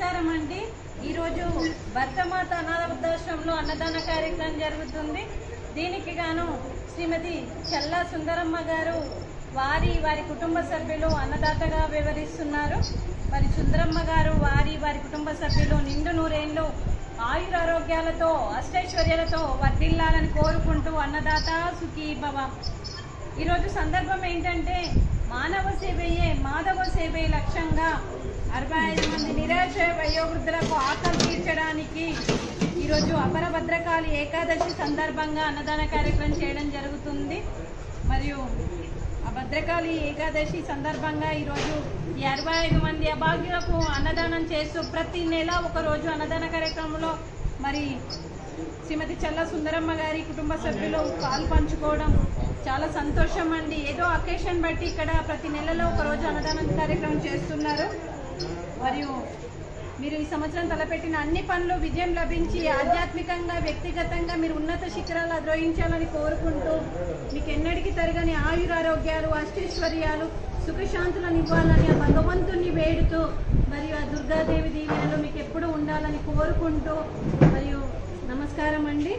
నమస్కారం అండి ఈరోజు భర్తమాత అనాథ వృద్ధాశ్రమంలో అన్నదాన కార్యక్రమం జరుగుతుంది దీనికి గాను శ్రీమతి చల్లా సుందరమ్మ గారు వారి వారి కుటుంబ సభ్యులు అన్నదాతగా వివరిస్తున్నారు మరి సుందరమ్మ గారు వారి వారి కుటుంబ సభ్యులు నిండు నూరేళ్ళు ఆయురారోగ్యాలతో అష్టైశ్వర్యాలతో వర్ధిల్లాలని కోరుకుంటూ అన్నదాత సుఖీ భవ ఈరోజు సందర్భం ఏంటంటే మానవ సేవయే మాధవ సేవే లక్ష్యంగా అరవై ఐదు మంది నిరాశ వయోవృద్ధులకు ఆకలి తీర్చడానికి ఈరోజు అపర భద్రకాళి ఏకాదశి సందర్భంగా అన్నదాన కార్యక్రమం చేయడం జరుగుతుంది మరియు ఆ భద్రకాళి ఏకాదశి సందర్భంగా ఈరోజు ఈ అరవై ఐదు మంది అభాగ్యులకు అన్నదానం చేస్తూ ప్రతి నెల ఒక రోజు అన్నదాన కార్యక్రమంలో మరి శ్రీమతి చల్ల సుందరమ్మ గారి కుటుంబ సభ్యులు పాలు పంచుకోవడం చాలా సంతోషం అండి ఏదో అకేషన్ బట్టి ఇక్కడ ప్రతి నెలలో ఒక రోజు అన్నదానం కార్యక్రమం చేస్తున్నారు మరియు మీరు ఈ సంవత్సరం తలపెట్టిన అన్ని పనులు విజయం లభించి ఆధ్యాత్మికంగా వ్యక్తిగతంగా మీరు ఉన్నత శిఖరాలు అధిరోహించాలని కోరుకుంటూ మీకు ఎన్నటికీ తరగని ఆయురారోగ్యాలు అష్టైశ్వర్యాలు సుఖశాంతులను ఇవ్వాలని ఆ భగవంతుని వేడుతూ మరియు ఆ దుర్గాదేవి దీవెనలు మీకు ఎప్పుడు ఉండాలని కోరుకుంటూ మరియు నమస్కారం అండి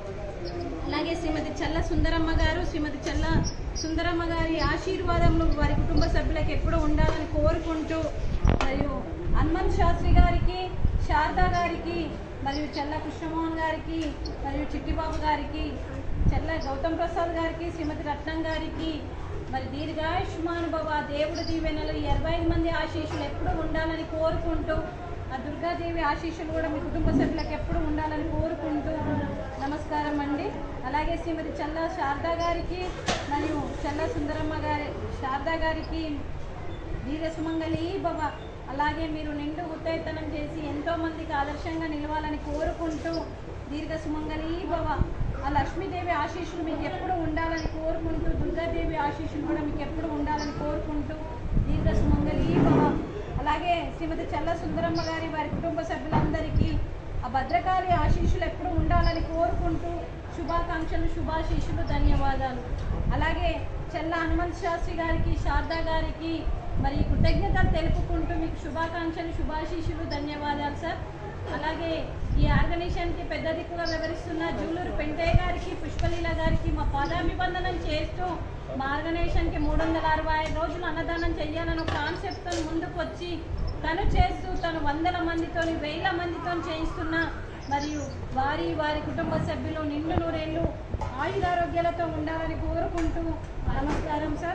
అలాగే శ్రీమతి చల్ల సుందరమ్మ గారు శ్రీమతి చల్ల సుందరమ్మ గారి ఆశీర్వాదములు వారి కుటుంబ సభ్యులకు ఎప్పుడూ ఉండాలని కోరుకుంటూ మరియు హనుమంత్ శాస్త్రి గారికి శారదా గారికి మరియు చల్ల కృష్ణమోహన్ గారికి మరియు చిట్టిబాబు గారికి చల్ల గౌతమ్ ప్రసాద్ గారికి శ్రీమతి రత్నం గారికి మరి దీర్ఘాయుష్మానుభవ దేవుడి దీవెనలు ఈ ఇరవై ఐదు మంది ఆశీస్సులు ఎప్పుడూ ఉండాలని కోరుకుంటూ ఆ దుర్గాదేవి ఆశీస్సులు కూడా మీ కుటుంబ సభ్యులకు ఎప్పుడు ఉండాలని కోరుకుంటూ నమస్కారం అండి అలాగే శ్రీమతి చల్ల శారదా గారికి మరియు చల్ల సుందరమ్మ గారి శారదా గారికి దీర్ఘ సుమంగళి భవ అలాగే మీరు నిండు ఉత్తేతనం చేసి ఎంతో మందికి ఆదర్శంగా నిలవాలని కోరుకుంటూ దీర్ఘ సుమంగళి భవ ఆ లక్ష్మీదేవి ఆశీస్సులు మీకు ఎప్పుడు ఉండాలని కోరుకుంటూ దుర్గాదేవి ఆశీస్సులు కూడా మీకు ఎప్పుడు ఉండాలని కోరుకుంటూ దీర్ఘ సుమంగళి భవ అలాగే శ్రీమతి చల్ల సుందరమ్మ గారి వారి కుటుంబ సభ్యులందరికీ ఆ భద్రకాళి ఆశీస్సులు ఎప్పుడు ఉండాలని కోరుకుంటూ శుభాకాంక్షలు శుభాశీస్సులు ధన్యవాదాలు అలాగే చెల్ల హనుమంత్ శాస్త్రి గారికి శారదా గారికి మరి కృతజ్ఞతలు తెలుపుకుంటూ మీకు శుభాకాంక్షలు శుభాశీస్సులు ధన్యవాదాలు సార్ అలాగే ఈ ఆర్గనైజేషన్కి పెద్ద దిక్కుగా వివరిస్తున్న జూలూరు పెంటయ్య గారికి పుష్పలీల గారికి మా పాదాభివందనం చేస్తూ మా ఆర్గనైజేషన్కి మూడు వందల అరవై ఐదు రోజులు అన్నదానం చెయ్యాలని ఒక కాన్సెప్ట్తో ముందుకు వచ్చి తను చేస్తూ తను వందల మందితో వేల మందితో చేయిస్తున్న మరియు వారి వారి కుటుంబ సభ్యులు నిండు నూరేళ్ళు ఆయురారోగ్యాలతో ఉండాలని కోరుకుంటూ నమస్కారం సార్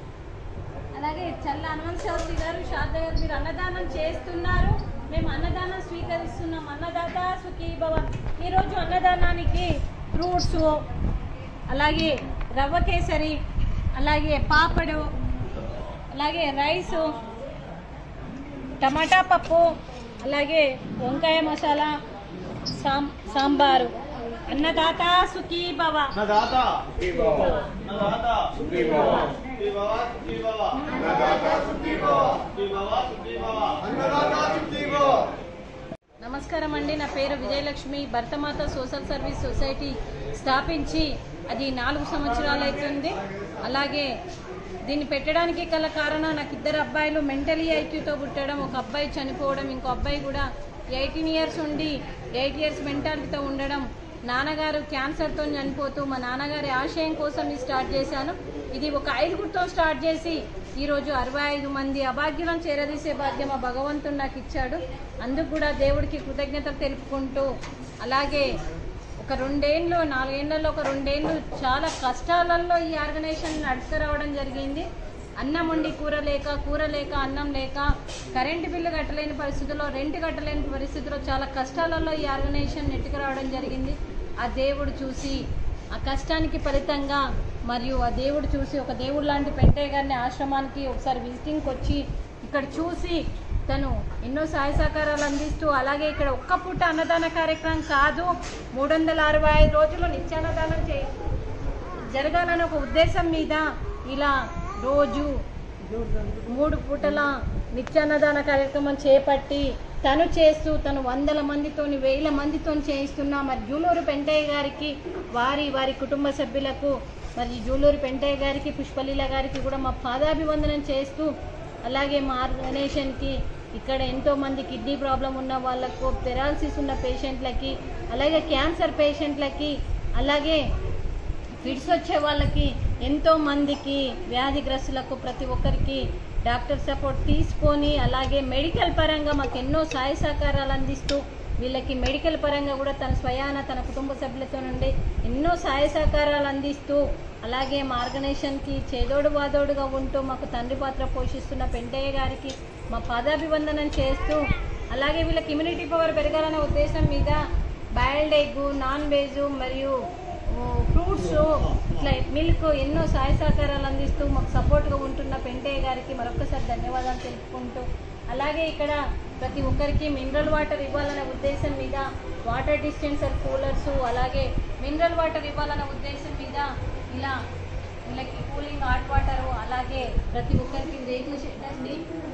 అలాగే చల్ల హనుమంత్ శాస్త్రి గారు శారద గారు మీరు అన్నదానం చేస్తున్నారు మేము అన్నదానం స్వీకరిస్తున్నాం అన్నదాత సుఖీ భవ ఈరోజు అన్నదానానికి ఫ్రూట్స్ అలాగే రవ్వ కేసరి అలాగే పాపడు అలాగే రైసు టమాటా పప్పు అలాగే వంకాయ మసాలా సాం సాంబారు అన్నదాత సుఖీ భవ అన్నదాత అన్నదాత సుఖీ భవ సుఖీ భవ సుఖీ భవ అన్నదాత సుఖీ భవ సుఖీ భవ సుఖీ భవ అన్నదాత సుఖీ భవ నమస్కారం అండి నా పేరు విజయలక్ష్మి భర్తమాత సోషల్ సర్వీస్ సొసైటీ స్థాపించి అది నాలుగు సంవత్సరాలు అవుతుంది అలాగే దీన్ని పెట్టడానికి గల కారణం నాకు ఇద్దరు అబ్బాయిలు మెంటలీ ఐక్యూతో పుట్టడం ఒక అబ్బాయి చనిపోవడం ఇంకో అబ్బాయి కూడా ఎయిటీన్ ఇయర్స్ ఉండి ఎయిట్ ఇయర్స్ మెంటాలిటీతో ఉండడం నాన్నగారు క్యాన్సర్తో చనిపోతూ మా నాన్నగారి ఆశయం కోసం ఇది స్టార్ట్ చేశాను ఇది ఒక ఐదుగురితో స్టార్ట్ చేసి ఈరోజు అరవై ఐదు మంది అభాగ్యులను చేరదీసే భాగ్యం ఆ భగవంతుడు నాకు ఇచ్చాడు అందుకు కూడా దేవుడికి కృతజ్ఞతలు తెలుపుకుంటూ అలాగే ఒక రెండేళ్ళు నాలుగేళ్లలో ఒక రెండేళ్ళు చాలా కష్టాలలో ఈ ఆర్గనైజేషన్ నడుచుకురావడం జరిగింది అన్నం వండి కూర లేక కూర లేక అన్నం లేక కరెంటు బిల్లు కట్టలేని పరిస్థితుల్లో రెంట్ కట్టలేని పరిస్థితుల్లో చాలా కష్టాలలో ఈ ఆర్గనైజేషన్ నెట్టుకురావడం జరిగింది ఆ దేవుడు చూసి ఆ కష్టానికి ఫలితంగా మరియు ఆ దేవుడు చూసి ఒక దేవుడు లాంటి పెంటయ్య గారిని ఆశ్రమానికి ఒకసారి విజిటింగ్కి వచ్చి ఇక్కడ చూసి తను ఎన్నో సహాయ సహకారాలు అందిస్తూ అలాగే ఇక్కడ ఒక్క పూట అన్నదాన కార్యక్రమం కాదు మూడు వందల అరవై ఐదు రోజులు నిత్యాన్నదానం చే జరగాలని ఒక ఉద్దేశం మీద ఇలా రోజు మూడు పూటల నిత్యాన్నదాన కార్యక్రమం చేపట్టి తను చేస్తూ తను వందల మందితోని వేల మందితో చేయిస్తున్న మరి జూలూరు పెంటయ్య గారికి వారి వారి కుటుంబ సభ్యులకు మరి జూలూరు పెంటయ్య గారికి పుష్పలీల గారికి కూడా మా పాదాభివందనం చేస్తూ అలాగే మా ఆర్గనైజేషన్కి ఇక్కడ ఎంతో మంది కిడ్నీ ప్రాబ్లం ఉన్న వాళ్ళకు పెరాలసిస్ ఉన్న పేషెంట్లకి అలాగే క్యాన్సర్ పేషెంట్లకి అలాగే ఫిట్స్ వచ్చే వాళ్ళకి ఎంతో మందికి వ్యాధిగ్రస్తులకు ప్రతి ఒక్కరికి డాక్టర్ సపోర్ట్ తీసుకొని అలాగే మెడికల్ పరంగా మాకు ఎన్నో సహాయ సహకారాలు అందిస్తూ వీళ్ళకి మెడికల్ పరంగా కూడా తన స్వయాన తన కుటుంబ సభ్యులతో నుండి ఎన్నో సహాయ సహకారాలు అందిస్తూ అలాగే మా ఆర్గనైజేషన్కి చేదోడు వాదోడుగా ఉంటూ మాకు తండ్రి పాత్ర పోషిస్తున్న పెంటయ్య గారికి మా పాదాభివందనం చేస్తూ అలాగే వీళ్ళకి ఇమ్యూనిటీ పవర్ పెరగాలనే ఉద్దేశం మీద బాయిల్డ్ ఎగ్ నాన్ వెజ్ మరియు ఫ్రూట్స్ ఇట్లా మిల్క్ ఎన్నో సహాయ సహకారాలు అందిస్తూ మాకు సపోర్ట్గా ఉంటున్న పెంటయ్య గారికి మరొకసారి ధన్యవాదాలు తెలుపుకుంటూ అలాగే ఇక్కడ ప్రతి ఒక్కరికి మినరల్ వాటర్ ఇవ్వాలనే ఉద్దేశం మీద వాటర్ డిస్టెన్సర్ కూలర్స్ అలాగే మినరల్ వాటర్ ఇవ్వాలనే ఉద్దేశం మీద ఇలా వీళ్ళకి కూలింగ్ హాట్ వాటర్ అలాగే ప్రతి ఒక్కరికి రేకుల షెడ్ అండి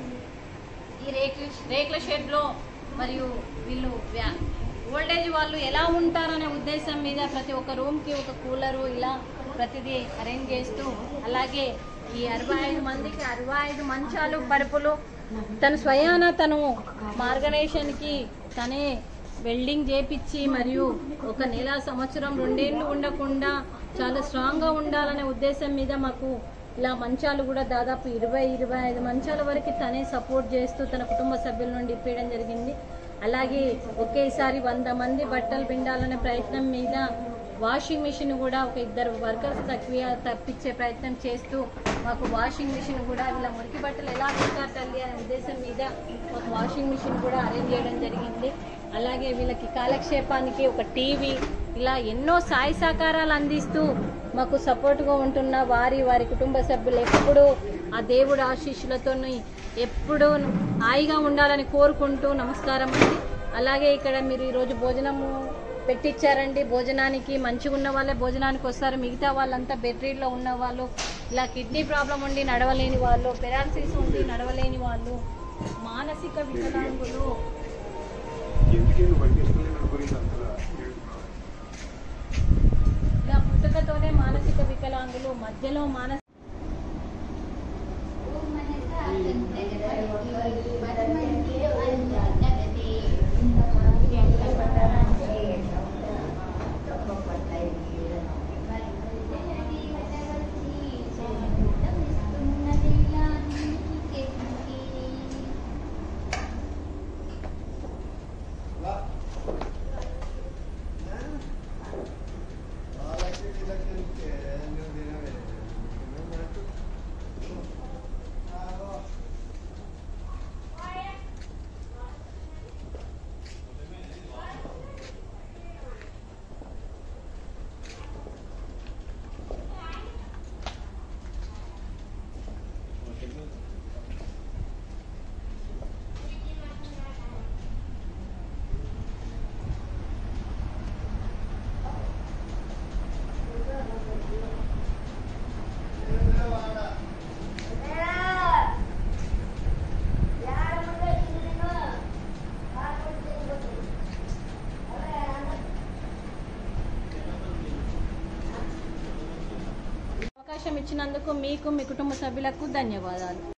ఈ రేకుల రేకుల షెడ్లో మరియు వీళ్ళు వ్యా- ఓల్డేజ్ వాళ్ళు ఎలా ఉంటారనే ఉద్దేశం మీద ప్రతి ఒక్క రూమ్కి ఒక కూలరు ఇలా ప్రతిదీ అరేంజ్ చేస్తూ అలాగే ఈ అరవై ఐదు మందికి అరవై ఐదు మంచాలు పరుపులు తన స్వయాన తను మా ఆర్గనైజేషన్కి తనే వెల్డింగ్ చేపించి మరియు ఒక నెల సంవత్సరం రెండేళ్ళు ఉండకుండా చాలా స్ట్రాంగ్గా ఉండాలనే ఉద్దేశం మీద మాకు ఇలా మంచాలు కూడా దాదాపు ఇరవై ఇరవై ఐదు మంచాల వరకు తనే సపోర్ట్ చేస్తూ తన కుటుంబ సభ్యుల నుండి ఇప్పించడం జరిగింది అలాగే ఒకేసారి వంద మంది బట్టలు పిండాలనే ప్రయత్నం మీద వాషింగ్ మిషన్ కూడా ఒక ఇద్దరు వర్కర్స్ తక్కువ తప్పించే ప్రయత్నం చేస్తూ మాకు వాషింగ్ మిషన్ కూడా ఇలా మురికి బట్టలు ఎలా పెడతారు తల్లి అనే ఉద్దేశం మీద మాకు వాషింగ్ మిషన్ కూడా అరేంజ్ చేయడం జరిగింది అలాగే వీళ్ళకి కాలక్షేపానికి ఒక టీవీ ఇలా ఎన్నో సాయి సహకారాలు అందిస్తూ మాకు సపోర్ట్గా ఉంటున్న వారి వారి కుటుంబ సభ్యులు ఎప్పుడూ ఆ దేవుడు ఆశీస్సులతో ఎప్పుడూ హాయిగా ఉండాలని కోరుకుంటూ నమస్కారం అండి అలాగే ఇక్కడ మీరు ఈరోజు భోజనము పెట్టించారండి భోజనానికి మంచిగా ఉన్న వాళ్ళే భోజనానికి వస్తారు మిగతా వాళ్ళంతా బెడ్రీడ్లో ఉన్న వాళ్ళు ఇలా కిడ్నీ ప్రాబ్లం ఉండి నడవలేని వాళ్ళు పెరాలసిస్ ఉండి నడవలేని వాళ్ళు మానసిక వికలాంగులు ఎందుకు పనిచేస్తున్న గురించి అంతగా ఇలా పుట్టుకతోనే మానసిక వికలాంగులు మధ్యలో మానసిక అవకాశం ఇచ్చినందుకు మీకు మీ కుటుంబ సభ్యులకు ధన్యవాదాలు